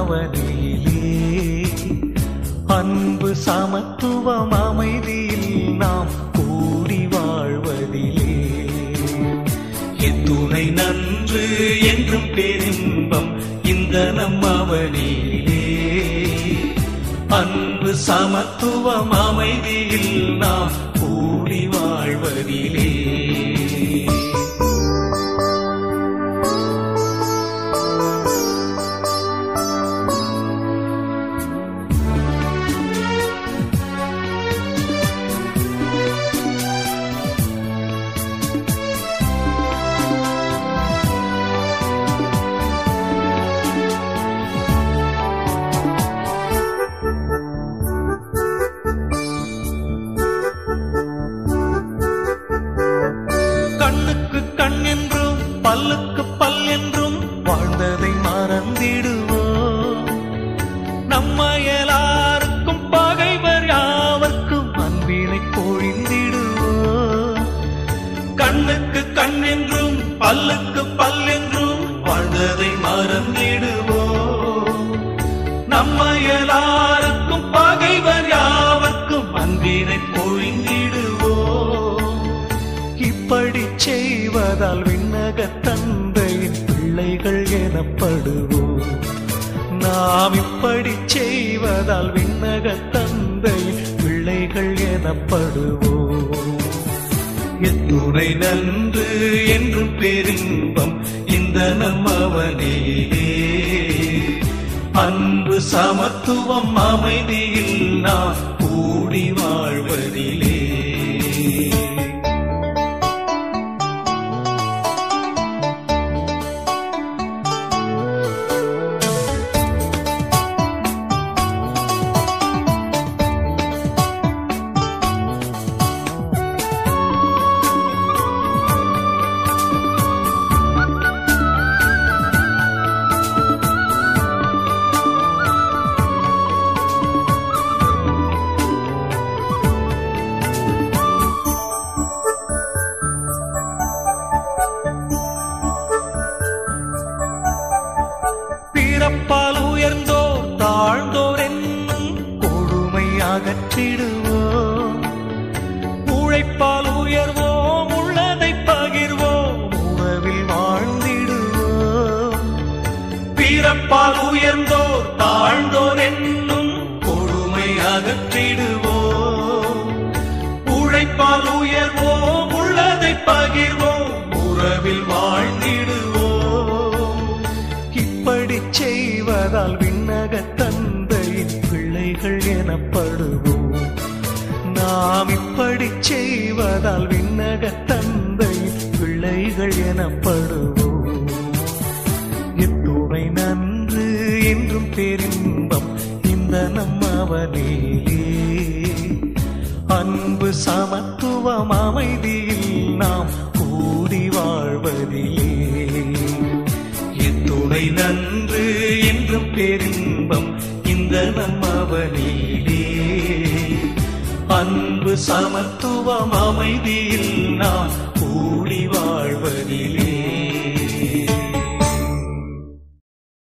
அவனிலே அன்பு சமத்துவம் அமைதியில் நாம் கூடி வாழ்வதிலே எத்துணை நன்று என்றும் பேரின்பம் இந்த நம் அவனிலே அன்பு சமத்துவம் அமைதியில் நாம் கூடி வாழ்வதிலே கண்ணுக்கு கண் என்றும் பல்லுக்கு பல் என்றும் வாழ்ந்ததை மறந்திடுவோம் நம்ம எல்லாருக்கும் பகைவர் யாவர்க்கும் அன்பினை பொழிந்திடுவோம் கண்ணுக்கு கண் என்றும் பல்லுக்கு பல் என்றும் வாழ்ந்ததை மறந்திடுவோம் நம்ம எல்லாருக்கும் பகைவர் யாவர்க்கும் அன்பினை பொழிந்திடுவோம் இப்படி செய்வதால் விண்ணக தந்தையின் பிள்ளைகள் எனப்படுவோம் நாம் இப்படி செய்வதால் விண்ணக தந்தையின் பிள்ளைகள் எனப்படுவோம் எத்துணை நன்று என்றும் பெரும்பம் இந்த நம்மவனிலே அன்பு சமத்துவம் அமைதியில் நாம் கூடி வாழ்வதிலே பிறப்பால் உயர்ந்தோர் தாழ்ந்தோர் என்னும் கொடுமை அகற்றிடுவோம் உழைப்பால் உயர்வோம் உள்ளதை பகிர்வோம் உறவில் வாழ்ந்திடுவோம் பிறப்பால் உயர்ந்தோர் தாழ்ந்தோர் என்னும் கொடுமை அகற்றிடுவோம் உழைப்பால் உயர்வோம் உள்ளதை பகிர்வோம் உறவில் வாழ்ந்திடுவோம் இப்படி செய்வதால் விண்ணக தந்தையின் பிள்ளைகள் எனப்படுவோம் நாம் இப்படி செய்வதால் விண்ணக தந்தையின் பிள்ளைகள் எனப்படுவோம் எத்துணை நன்று என்றும் பெரும்பம் இந்த நம்மவனிலே அன்பு சமத்துவம் அமைதியில் நாம் கூடி வாழ்வதிலே எத்துணை நன்று என்றும் பெரும்பம் இந்த நம்மவனிலே அன்பு சமத்துவம் அமைதியில் நாம் கூடி வாழ்வதிலே